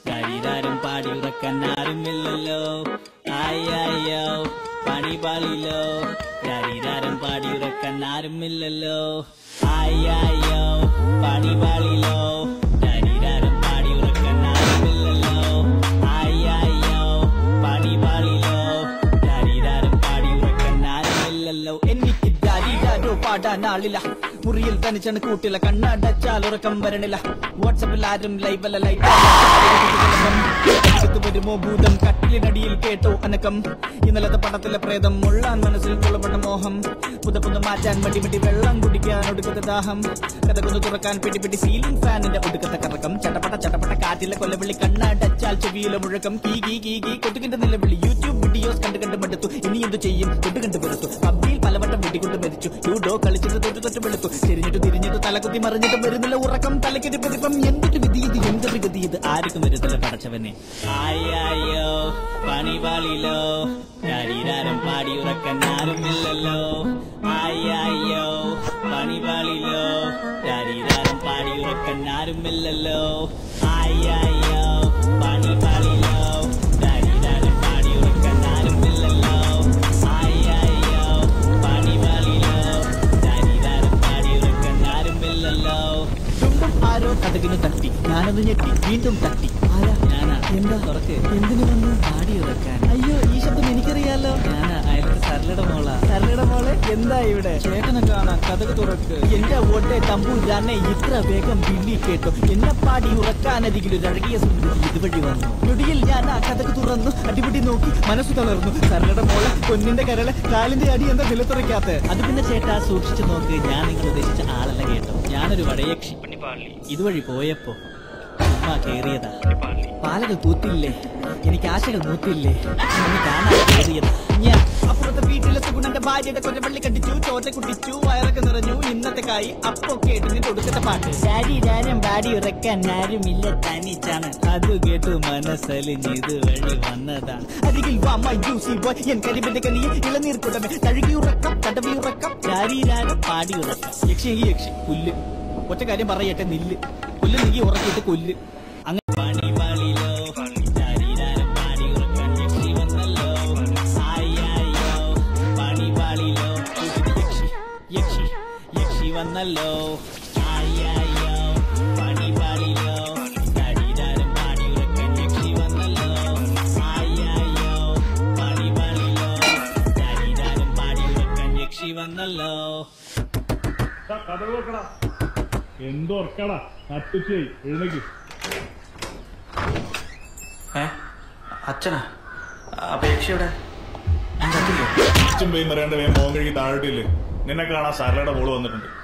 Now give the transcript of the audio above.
ശരീരാരം പാടി ഉറക്കാൻ ആരുമില്ലല്ലോ ആയ്യോ പണി പാളിലോ ശരീരാരം പാടി ഉറക്കാൻ ആരുമില്ലല്ലോ ആയ്യോ പണി പാളിലോ ശരീരാരം പാടി ഉറക്കാൻ ആരുമില്ലല്ലോ ആയ്യോ പണി പാളിലോ ശരീരാരം പാടി ഉറക്കാൻ ആരുമില്ലല്ലോ എനിക്ക് ദാരിദ്ര്യോ പാടാൻ ആളില്ല മുറിയിൽ തനിച്ചാണ് കൂട്ടില്ല കണ്ണടച്ചാൽ ഉറക്കം വരണില്ല വാട്സപ്പിൽ ആരും ലൈവല്ല ലൈറ്റ് വരുമോ ഭൂതം കട്ടിലിനടിയിൽ കേട്ടോ അനക്കം ഇന്നലത്തെ പടത്തിലെ പ്രേതം മുള്ളാൻ മനസ്സിൽ തുള്ളപ്പെട്ട മോഹം പുതപ്പൊന്ന് മാറ്റാൻ മടി മടി വെള്ളം കുടിക്കാൻ ഒടുക്കത്തെ ദാഹം കഥകൊന്ന് തുറക്കാൻ പിടി പിടി സീലിംഗ് ഫാനിന്റെ ഒടുക്കത്തെ കറക്കം ചട്ടപ്പട്ട ചട്ടപ്പട്ട കാറ്റിലെ കൊല്ലവിളി കണ്ണടച്ചാൽ ചെവിയിലെ മുഴക്കം കീ കീ കീ കീ കൊട്ടുകിന്റെ നിലവിളി യൂട്യൂബ് വീഡിയോസ് കണ്ട് കണ്ട് മടുത്തു ഇനി എന്ത് ചെയ്യും തൊട്ട് കണ്ട് വെറുത്തു പബ്ജിയിൽ പലവട്ടം വെടികൊണ്ട് മരിച്ചു ലുഡോ കളിച്ചിട്ട് തൊട്ട് തൊട്ട് വെളുത്തു തിരിഞ്ഞിട്ട് തിരിഞ്ഞിട്ട് തലകുത്തി മറിഞ്ഞിട്ട് വരുന്നില്ല ഉറക്കം തലക്കെട്ടി പ്രതിപ്പം എന്തൊരു വിധി ഇത് എന്തൊരു ഗതി ഇത് ആർക്കും വരുന്നില്ല പടച്ചവനെ ആയ്യോ പണി പാളിലോ ശരീരാരം പാടി ഉറക്കാൻ ആരുമില്ലല്ലോ ആയ്യോ പണി പാളിലോ ശരീരാരം പാടി ഉറക്കാൻ ആരുമില്ലല്ലോ ആയ്യോ പണി പാളിലോ ശരീരാരം പാടി ഉറക്കാൻ ആരുമില്ലല്ലോ ആയ്യോ പണി പാളിലോ ശരീരാരം പാടി ഉറക്കാൻ ആരുമില്ലല്ലോ ചുണ്ടും ആരോ കഥകിന് തട്ടി ഞാനത് ഞെട്ടി വീണ്ടും തട്ടി ആരാ ഞാനാ എന്താ തുറക്ക് എന്തിനു വന്നു പാടി ഉറക്കാൻ അയ്യോ ഈ ശബ്ദം എനിക്കറിയാലോ ഞാനാ അയലത്തെ സരളയുടെ മോളാ സരളയുടെ മോളെ എന്താ ഇവിടെ ചേട്ടനെ കാണാൻ കഥക് തുറക്ക് എന്റെ ഓട്ടെ തമ്പൂരാനെ ഇത്ര വേഗം വിളി കേട്ടോ എന്നെ പാടി ഉറക്കാനരികിൽ ഒരു അഴകിയ സുന്ദരി ഇതുവഴി വന്നു ഞൊടിയിൽ ഞാൻ ആ കഥക് തുറന്നു അടിപിടി നോക്കി മനസ്സ് തളർന്നു സരളയുടെ മോളെ പൊന്നിന്റെ കരള് കാലിന്റെ അടി എന്താ നിലത്തുറയ്ക്കാത്ത അത് പിന്നെ ചേട്ടാ സൂക്ഷിച്ചു നോക്ക് ഞാൻ നിങ്ങൾ ഉദ്ദേശിച്ച ആളല്ല കേട്ടോ ഞാനൊരു വടയക്ഷി ഇതുവഴി പോയപ്പോ ചുമ്മാ കേറിയതാ പാലകൾ പൂത്തില്ലേ എനിക്ക് ആശകൾ മൂത്തില്ലേ ഒന്ന് കാണാൻ കേറിയതാ ഞാൻ അപ്പുറത്തെ വീട്ടിലെ സുഗുണന്റെ ഭാര്യയുടെ കൊല്ലപ്പള്ളി കണ്ടിച്ചു ചോറ്റ കുട്ടിച്ചു വയറൊക്കെ നിറഞ്ഞു ഇന്നത്തെ കായി അപ്പൊ കേട്ടു നിന്റെ ഒടുക്കത്തെ പാട്ട് ശരീരം പാടി ഉറക്കാൻ ആരുമില്ല തനിച്ചാണ് അത് കേട്ടു മനസ്സലിഞ്ഞ് ഇതുവഴി വന്നതാണ് അരികിൽ വാ മൈ ജ്യൂസി ബോയ് എൻ കരിമ്പിന്റെ കനിയിൽ ഇളനീർ കുടമേ തഴുകി ഉറക്കം തടവി ഉറക്കം ശരീരം പാടി ഉറക്കാം യക്ഷി എങ്കി യക്ഷി പുല്ല് ഒറ്റ കാര്യം പറയട്ടെ നില്ല് പുല്ല് നീക്കി ഉറക്കിയിട്ട് കൊല്ല് അങ്ങനെ പണി പാളിലോ ശരീരം പാടി ഉറക്കാൻ യക്ഷി വന്നല്ലോ ആയ്യോ പണി പാളിലോ യക്ഷി യക്ഷി യക്ഷി വന്നല്ലോ ആയ്യോ പണി പാളിലോ ശരീരം പാടി ഉറക്കാൻ യക്ഷി വന്നല്ലോ ആയ്യോ പണി പാളിലോ ശരീരം പാടി ഉറക്കാൻ യക്ഷി വന്നല്ലോ കഥ നോക്കടാ എന്തോർക്കടാ നട്ടുച്ചേ എഴുന്നേക്ക് ഏ അച്ഛനാ അപ്പൊ യക്ഷി എവിടെ അച്ഛൻ പോയി മറിയാണ്ട് വേഗം മോൻ കഴുകി താഴോട്ടില്ലേ നിന്നെ കാണാൻ സരളയുടെ മോള് വന്നിട്ടുണ്ട്